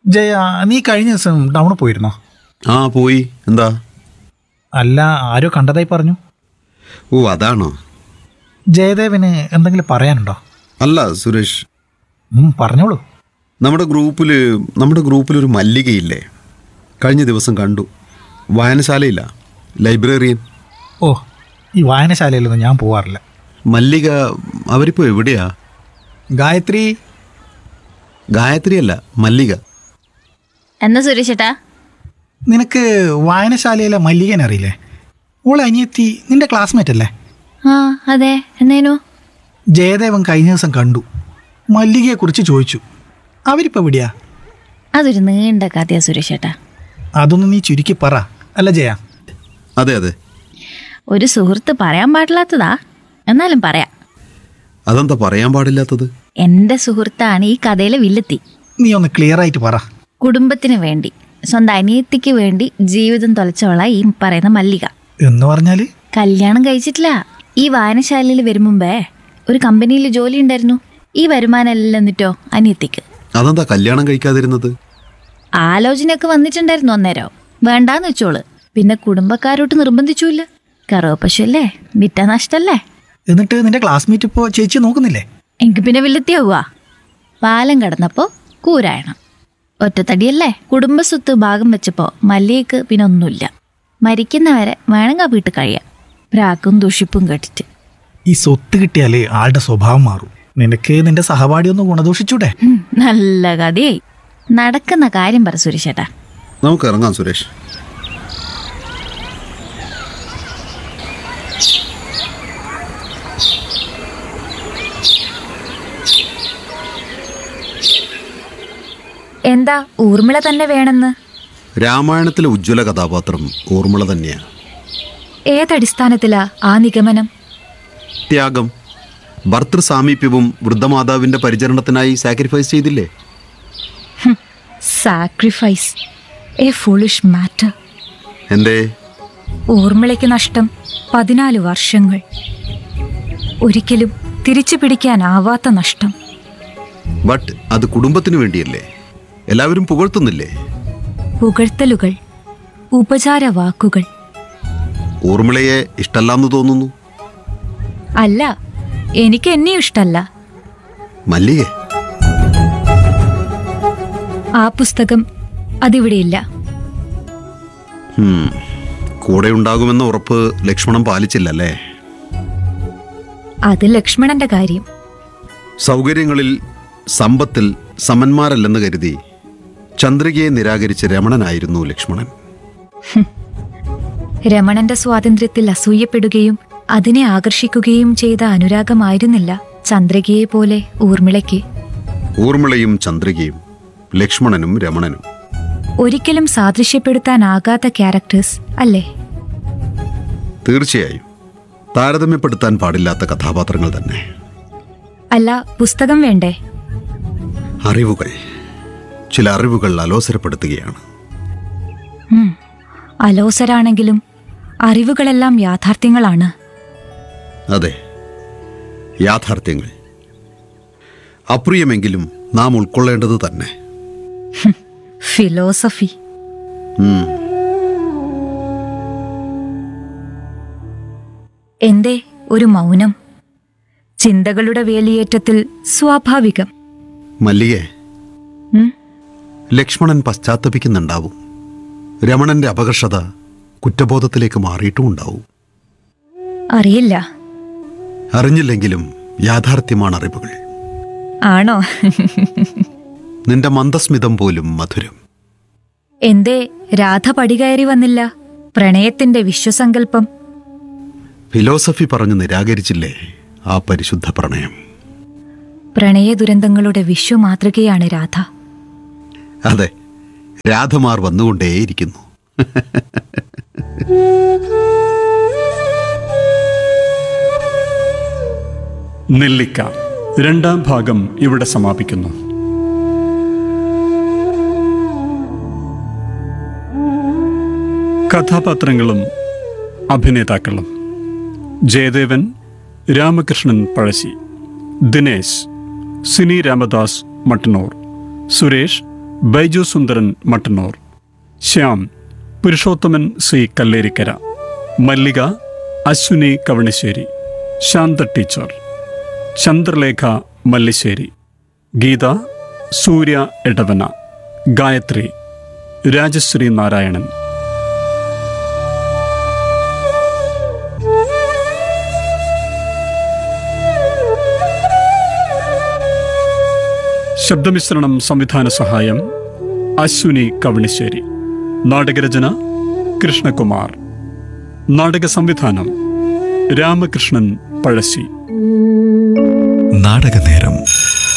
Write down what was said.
ജയ നീ കഴിഞ്ഞ ദിവസം ടൗണിൽ പോയിരുന്നോ ആ പോയി എന്താ അല്ല ആരോ കണ്ടതായി പറഞ്ഞു ഓ അതാണോ ജയദേവന് എന്തെങ്കിലും പറയാനുണ്ടോ അല്ല സുരേഷ് ഉം, പറഞ്ഞോളൂ നമ്മുടെ ഗ്രൂപ്പിൽ നമ്മുടെ ഗ്രൂപ്പിലൊരു മല്ലികയില്ലേ കഴിഞ്ഞ ദിവസം കണ്ടു വായനശാലയില്ല ലൈബ്രറിയൻ ഓ ഈ വായനശാലയിലൊന്നും ഞാൻ പോവാറില്ല മല്ലിക അവരിപ്പോൾ എവിടെയാ ഗായത്രി ഗായത്രി അല്ല മല്ലിക എന്നാ സുരേഷേട്ടാ നിനക്ക് വായനശാലയിലെ മല്ലികനെ അറിയില്ലേ ഓളെ അനിയത്തി നിന്റെ ക്ലാസ്മേറ്റ് അല്ലേ ആ അതെ എന്നേനു ജയദേവൻ കഴിഞ്ഞ ദിവസം കണ്ടു മല്ലികയെക്കുറിച്ച് ചോദിച്ചു അവരിപ്പോൾ എവിടെയാ അതൊരു നീണ്ട കഥയാ സുരേഷേട്ടാ അതൊന്ന് നീ ചുരുക്കി പറ അല്ല ജയ അതെ അതെ ഒരു സുഹൃത്ത് പറയാൻ പാടില്ലാത്തതാ എന്നാലും പറയാം അതെന്താ പറയാൻ പാടില്ലാത്തത് എൻ്റെ സുഹൃത്താണ് ഈ കഥയിലെ വില്ലെത്തി നീ ഒന്ന് ക്ലിയർ ആയിട്ട് പറ കുടുംബത്തിന് വേണ്ടി സ്വന്തം അനിയത്തിക്ക് വേണ്ടി ജീവിതം തൊലച്ചവള ഈ പറയുന്ന മല്ലിക എന്ന് പറഞ്ഞാൽ കല്യാണം കഴിച്ചിട്ടില്ല ഈ വായനശാലയിൽ വരും മുമ്പേ ഒരു കമ്പനിയിൽ ജോലി ഉണ്ടായിരുന്നു ഈ വരുമാനം എല്ലാം എന്നിട്ടോ അനിയത്തിക്ക് അതെന്താ കല്യാണം കഴിക്കാതിരുന്നത് ആലോചനയൊക്കെ വന്നിട്ടുണ്ടായിരുന്നു അന്നേരം വേണ്ടാന്ന് വെച്ചോള് പിന്നെ കുടുംബക്കാരോട്ട് നിർബന്ധിച്ചില്ല കറവ പശുവല്ലേ വിറ്റ നഷ്ടല്ലേ എന്നിട്ട് നിന്റെ ക്ലാസ്മേറ്റ് ഇപ്പോൾ ചേച്ചി നോക്കുന്നില്ലേ എനിക്ക് പിന്നെ വില്ലെത്തിയാവുക പാലം കടന്നപ്പോ കൂരായണം ഒറ്റത്തടിയല്ലേ കുടുംബസ്വത്ത് ഭാഗം വെച്ചപ്പോ മല്ലികക്ക് പിന്നെ ഒന്നുമില്ല മരിക്കുന്നവരെ വേണമെങ്കിൽ വീട്ടിൽ കഴിയാം പ്രാക്കും ദുഷിപ്പും കേട്ടിട്ട് ഈ സ്വത്ത് കിട്ടിയാൽ ആളുടെ സ്വഭാവം മാറും നിനക്ക് നിന്റെ സഹപാഠി ഒന്ന് ഗുണദോഷിച്ചൂടെ ഹും, നല്ല കഥയായി നടക്കുന്ന കാര്യം പറ സുരേഷേട്ടാ നമുക്ക് ഇറങ്ങാം സുരേഷ് എന്താ ഊർമിള തന്നെ വേണമെന്ന് രാമായണത്തിലെ ഉജ്ജ്വല കഥാപാത്രം ഊർമിള തന്നെയാണ് ഏതടിസ്ഥാനത്തിലാ ആ നിഗമനം ത്യാഗം ഭർത്തൃ സാമീപ്യവും വൃദ്ധമാതാവിന്റെ പരിചരണത്തിനായി സാക്രിഫൈസ് ചെയ്തില്ലേ സാക്രിഫൈസ് എ ഫുളിഷ് മാറ്റർ എന്തേ ഊർമിളയ്ക്ക് നഷ്ടം പതിനാല് വർഷങ്ങൾ ഒരിക്കലും തിരിച്ചു പിടിക്കാനാവാത്ത നഷ്ടം ബട്ട് അത് കുടുംബത്തിന് വേണ്ടിയല്ലേ എല്ലാവരും പുകഴ്ത്തുന്നില്ലേ പുകഴ്ത്തലുകൾ ഉപചാര വാക്കുകൾ ഊർമിളയെ ഇഷ്ടല്ലാന്ന് തോന്നുന്നു അല്ല എനിക്ക് എന്നെ ഇഷ്ടല്ല മല്ലികെ ആ പുസ്തകം അതിവിടെയില്ല ഹും, കൂടെ ഉണ്ടാകുമെന്ന ഉറപ്പ് ലക്ഷ്മണൻ പാലിച്ചില്ലല്ലേ അത് ലക്ഷ്മണന്റെ കാര്യം സൗകര്യങ്ങളിൽ സമ്പത്തിൽ സമന്മാരല്ലെന്ന് കരുതി ചന്ദ്രികയെ നിരാകരിച്ച രമണനായിരുന്നു ലക്ഷ്മണൻ രമണന്റെ സ്വാതന്ത്ര്യത്തിൽ അസൂയപ്പെടുകയും അതിനെ ആകർഷിക്കുകയും ചെയ്ത അനുരാഗമായിരുന്നില്ല ചന്ദ്രികയെ പോലെ ഊർമിളയ്ക്ക് ഊർമിളയും ചന്ദ്രികയും ലക്ഷ്മണനും രമണനും ഒരിക്കലും സാദൃശ്യപ്പെടുത്താനാകാത്ത ക്യാരക്ടേഴ്സ് അല്ലേ തീർച്ചയായും താരതമ്യപ്പെടുത്താൻ പാടില്ലാത്ത കഥാപാത്രങ്ങൾ തന്നെ അല്ല പുസ്തകം വേണ്ടേ അറിവുകൾ ചില അറിവുകൾ അലോസരപ്പെടുത്തുകയാണ് ഉം. അലോസരാണെങ്കിലും അറിവുകളെല്ലാം യാഥാർത്ഥ്യങ്ങളാണ് അതെ യാഥാർത്ഥ്യങ്ങൾ അപ്രിയമെങ്കിലും നാം ഉൾക്കൊള്ളേണ്ടത് തന്നെ ഫിലോസഫി ഉം. എന്തേ ഒരു മൗനം ചിന്തകളുടെ വേലിയേറ്റത്തിൽ സ്വാഭാവികം മല്ലികെ ഉം? ലക്ഷ്മണൻ പശ്ചാത്തപിക്കുന്നുണ്ടാവും രമണന്റെ അപകർഷത കുറ്റബോധത്തിലേക്ക് മാറിയിട്ടും ഉണ്ടാവും അറിയില്ല അറിഞ്ഞില്ലെങ്കിലും യാഥാർത്ഥ്യമാണ് അറിവുകൾ ആണോ നിന്റെ മന്ദസ്മിതം പോലും മധുരം എന്തേ രാധ പടികയറി വന്നില്ല പ്രണയത്തിന്റെ വിശ്വസങ്കല്പം ഫിലോസഫി പറഞ്ഞു നിരാകരിച്ചില്ലേ ആ പരിശുദ്ധ പ്രണയം പ്രണയ ദുരന്തങ്ങളുടെ വിശ്വമാതൃകയാണ് രാധ അതെ രാധമാർ വന്നുകൊണ്ടേയിരിക്കുന്നു നെല്ലിക്ക രണ്ടാം ഭാഗം ഇവിടെ സമാപിക്കുന്നു കഥാപാത്രങ്ങളും അഭിനേതാക്കളും ജയദേവൻ രാമകൃഷ്ണൻ പഴശ്ശി ദിനേശ് സിനി രാമദാസ് മട്ടന്നൂർ സുരേഷ് ബൈജു സുന്ദരൻ മട്ടന്നൂർ ശ്യാം പുരുഷോത്തമൻ സി കല്ലേരിക്കര മല്ലിക അശ്വിനി കവണശ്ശേരി ശാന്ത ടീച്ചർ ചന്ദ്രലേഖ മല്ലിശ്ശേരി ഗീത സൂര്യ എടവന ഗായത്രി രാജശ്രീ നാരായണൻ ശബ്ദമിശ്രണം സംവിധാന സഹായം അശ്വിനി കവണിശ്ശേരി നാടകരചന കൃഷ്ണകുമാർ നാടക സംവിധാനം രാമകൃഷ്ണൻ പഴശ്ശി നാടകനേരം